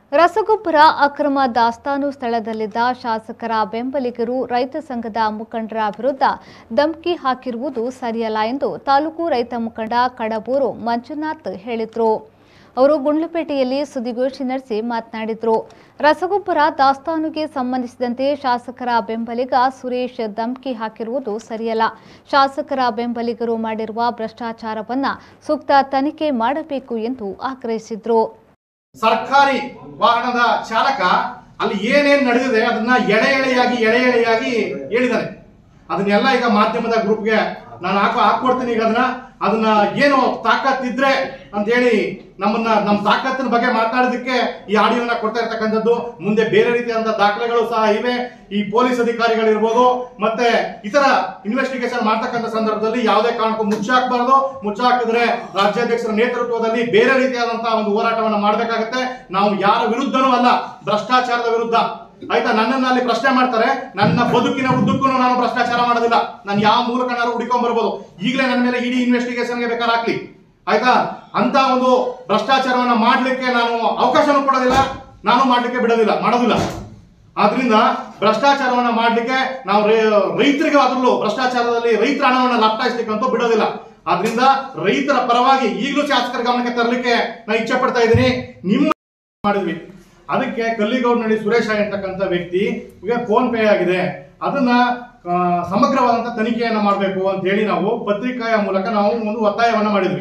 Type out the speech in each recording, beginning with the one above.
ರಸಗೊಬ್ಬರ ಅಕ್ರಮ ದಾಸ್ತಾನು ಸ್ಥಳದಲ್ಲಿದ್ದ ಶಾಸಕರ ಬೆಂಬಲಿಗರು ರೈತ ಸಂಘದ ಮುಖಂಡರ ವಿರುದ್ಧ ಧಮಕಿ ಹಾಕಿರುವುದು ಸರಿಯಲ್ಲ ಎಂದು ತಾಲೂಕು ರೈತ ಮುಖಂಡ ಕಡಬೂರು ಮಂಜುನಾಥ್ ಹೇಳಿದರು ಅವರು ಗುಂಡ್ಲುಪೇಟೆಯಲ್ಲಿ ಸುದ್ದಿಗೋಷ್ಠಿ ನಡೆಸಿ ಮಾತನಾಡಿದರು ರಸಗೊಬ್ಬರ ದಾಸ್ತಾನುಗೆ ಸಂಬಂಧಿಸಿದಂತೆ ಶಾಸಕರ ಬೆಂಬಲಿಗ ಸುರೇಶ್ ಧಮಕಿ ಹಾಕಿರುವುದು ಸರಿಯಲ್ಲ ಶಾಸಕರ ಬೆಂಬಲಿಗರು ಮಾಡಿರುವ ಭ್ರಷ್ಟಾಚಾರವನ್ನ ಸೂಕ್ತ ತನಿಖೆ ಮಾಡಬೇಕು ಎಂದು ಆಗ್ರಹಿಸಿದರು ಸರ್ಕಾರಿ ವಾಹನದ ಚಾಲಕ ಅಲ್ಲಿ ಏನೇನ್ ನಡೆದಿದೆ ಅದನ್ನ ಎಳೆ ಎಳೆಯಾಗಿ ಎಳೆ ಎಳೆಯಾಗಿ ಹೇಳಿದ್ದಾನೆ ಅದನ್ನೆಲ್ಲ ಈಗ ಮಾಧ್ಯಮದ ಗ್ರೂಪ್ಗೆ ನಾನು ಹಾಕೋ ಹಾಕೊಡ್ತೀನಿ ಈಗ ಅದನ್ನ ಅದನ್ನ ಏನು ತಾಕತ್ತಿದ್ರೆ ಅಂತ ಹೇಳಿ ನಮ್ಮನ್ನ ನಮ್ಮ ತಾಕತ್ತಿನ ಬಗ್ಗೆ ಮಾತಾಡೋದಕ್ಕೆ ಈ ಆಡಿಯೋನ ಕೊಡ್ತಾ ಇರ್ತಕ್ಕಂಥದ್ದು ಮುಂದೆ ಬೇರೆ ರೀತಿಯಾದಂತಹ ದಾಖಲೆಗಳು ಸಹ ಇವೆ ಈ ಪೊಲೀಸ್ ಅಧಿಕಾರಿಗಳಿರ್ಬೋದು ಮತ್ತೆ ಇತರ ಇನ್ವೆಸ್ಟಿಗೇಷನ್ ಮಾಡ್ತಕ್ಕಂಥ ಸಂದರ್ಭದಲ್ಲಿ ಯಾವುದೇ ಕಾರಣಕ್ಕೂ ಮುಚ್ಚಾಕ್ಬಾರ್ದು ಮುಚ್ಚಾಕಿದ್ರೆ ರಾಜ್ಯಾಧ್ಯಕ್ಷರ ನೇತೃತ್ವದಲ್ಲಿ ಬೇರೆ ರೀತಿಯಾದಂತಹ ಒಂದು ಹೋರಾಟವನ್ನು ಮಾಡಬೇಕಾಗುತ್ತೆ ನಾವು ಯಾರ ವಿರುದ್ಧನೂ ಅಲ್ಲ ಭ್ರಷ್ಟಾಚಾರದ ವಿರುದ್ಧ ಆಯ್ತಾ ನನ್ನನ್ನ ಅಲ್ಲಿ ಪ್ರಶ್ನೆ ಮಾಡ್ತಾರೆ ನನ್ನ ಬದುಕಿನ ಉದ್ದಕ್ಕೂ ನಾನು ಭ್ರಷ್ಟಾಚಾರ ಮಾಡೋದಿಲ್ಲ ನಾನು ಯಾವ ಮೂಲಕನಾದ್ರು ಹುಡುಕೊಂಡ್ ಬರ್ಬೋದು ಈಗಲೇ ನನ್ನ ಮೇಲೆ ಇಡೀ ಇನ್ವೆಸ್ಟಿಗೇಷನ್ಗೆ ಬೇಕಾದ್ರೆ ಹಾಕ್ಲಿ ಆಯ್ತಾ ಅಂತ ಒಂದು ಭ್ರಷ್ಟಾಚಾರವನ್ನ ಮಾಡ್ಲಿಕ್ಕೆ ನಾನು ಅವಕಾಶನೂ ಕೊಡೋದಿಲ್ಲ ನಾನು ಮಾಡ್ಲಿಕ್ಕೆ ಬಿಡೋದಿಲ್ಲ ಮಾಡೋದಿಲ್ಲ ಆದ್ರಿಂದ ಭ್ರಷ್ಟಾಚಾರವನ್ನ ಮಾಡ್ಲಿಕ್ಕೆ ನಾವು ರೈ- ರೈತರಿಗೆ ಅದರಲ್ಲೂ ಭ್ರಷ್ಟಾಚಾರದಲ್ಲಿ ರೈತರ ಹಣವನ್ನ ಲಪ್ಟಾಯಿಸ್ಲಿಕ್ಕೆ ಅಂತೂ ಬಿಡೋದಿಲ್ಲ ಆದ್ರಿಂದ ರೈತರ ಪರವಾಗಿ ಈಗಲೂ ಶಾಸಕರ ಗಮನಕ್ಕೆ ತರಲಿಕ್ಕೆ ನಾನು ಇಚ್ಛೆ ಪಡ್ತಾ ಇದ್ದೀನಿ ನಿಮ್ಮ ಮಾಡಿದ್ವಿ ಅದಕ್ಕೆ ಕಲ್ಲಿಗೌಡನಹಳ್ಳಿ ಸುರೇಶ ಅಂತಕ್ಕಂಥ ವ್ಯಕ್ತಿ ಫೋನ್ ಪೇ ಆಗಿದೆ ಅದನ್ನ ಆ, ಸಮಗ್ರವಾದಂತ ತನಿಖೆಯನ್ನ ಮಾಡಬೇಕು ಅಂತ ಹೇಳಿ ನಾವು ಪತ್ರಿಕೆಯ ಮೂಲಕ ನಾವು ಒಂದು ಒತ್ತಾಯವನ್ನ ಮಾಡಿದ್ವಿ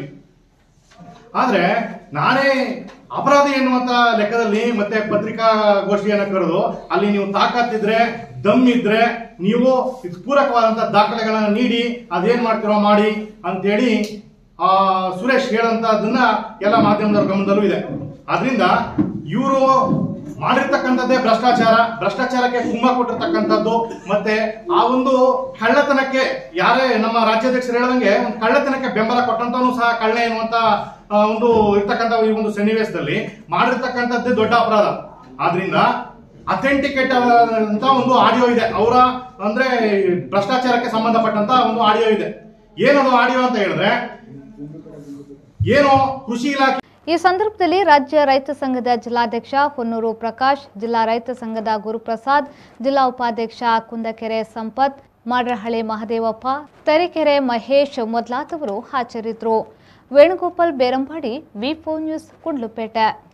ಆದ್ರೆ ನಾನೇ ಅಪರಾಧಿ ಎನ್ನುವಂತ ಲೆಕ್ಕದಲ್ಲಿ ಮತ್ತೆ ಪತ್ರಿಕಾಗೋಷ್ಠಿಯನ್ನ ಕರೆದು ಅಲ್ಲಿ ನೀವು ತಾಕತ್ತಿದ್ರೆ ದಮ್ ಇದ್ರೆ ನೀವು ಇದ್ ಪೂರಕವಾದಂತ ದಾಖಲೆಗಳನ್ನ ನೀಡಿ ಅದೇನ್ ಮಾಡ್ತಿರೋ ಮಾಡಿ ಅಂತೇಳಿ ಆ ಸುರೇಶ್ ಹೇಳಂತದನ್ನ ಎಲ್ಲ ಮಾಧ್ಯಮದವ್ರ ಗಮನದಲ್ಲೂ ಇದೆ ಆದ್ರಿಂದ ಇವರು ಮಾಡಿರ್ತಕ್ಕಂಥದ್ದೇ ಭ್ರಷ್ಟಾಚಾರ ಭ್ರಷ್ಟಾಚಾರಕ್ಕೆ ಕುಂಭ ಕೊಟ್ಟಿರ್ತಕ್ಕಂಥದ್ದು ಮತ್ತೆ ಆ ಒಂದು ಕಳ್ಳತನಕ್ಕೆ ಯಾರೇ ನಮ್ಮ ರಾಜ್ಯಾಧ್ಯಕ್ಷರು ಹೇಳದಂಗೆ ಒಂದು ಕಳ್ಳತನಕ್ಕೆ ಬೆಂಬಲ ಕೊಟ್ಟಂತವನು ಸಹ ಕಳ್ಳ ಎನ್ನುವಂತ ಆ, ಒಂದು ಇರ್ತಕ್ಕಂಥ ಈ ಒಂದು ಸನ್ನಿವೇಶದಲ್ಲಿ ಮಾಡಿರ್ತಕ್ಕಂಥದ್ದೇ ದೊಡ್ಡ ಅಪರಾಧ ಆದ್ರಿಂದ ಅಥೆಂಟಿಕೇಟ್ ಅಂತ ಒಂದು ಆಡಿಯೋ ಇದೆ ಅವರ ಅಂದ್ರೆ ಭ್ರಷ್ಟಾಚಾರಕ್ಕೆ ಸಂಬಂಧಪಟ್ಟಂತ ಒಂದು ಆಡಿಯೋ ಇದೆ ಏನದು ಆಡಿಯೋ ಅಂತ ಹೇಳಿದ್ರೆ ಏನು ಕೃಷಿ ಇಲಾಖೆ ಈ ಸಂದರ್ಭದಲ್ಲಿ ರಾಜ್ಯ ರೈತ ಸಂಘದ ಜಿಲ್ಲಾಧ್ಯಕ್ಷ ಹೊನ್ನೂರು ಪ್ರಕಾಶ್ ಜಿಲ್ಲಾ ರೈತ ಸಂಘದ ಗುರುಪ್ರಸಾದ್ ಜಿಲ್ಲಾ ಉಪಾಧ್ಯಕ್ಷ ಕುಂದಕೆರೆ ಸಂಪತ್ ಮಾಡ್ರಹಳ್ಳಿ ಮಹದೇವಪ್ಪ ತರೀಕೆರೆ ಮಹೇಶ್ ಮೊದಲಾದವರು ಹಾಜರಿದ್ದರು ವೇಣುಗೋಪಾಲ್ ಬೇರಂಪಾಡಿ ವಿ ನ್ಯೂಸ್ ಕುಂಡ್ಲುಪೇಟೆ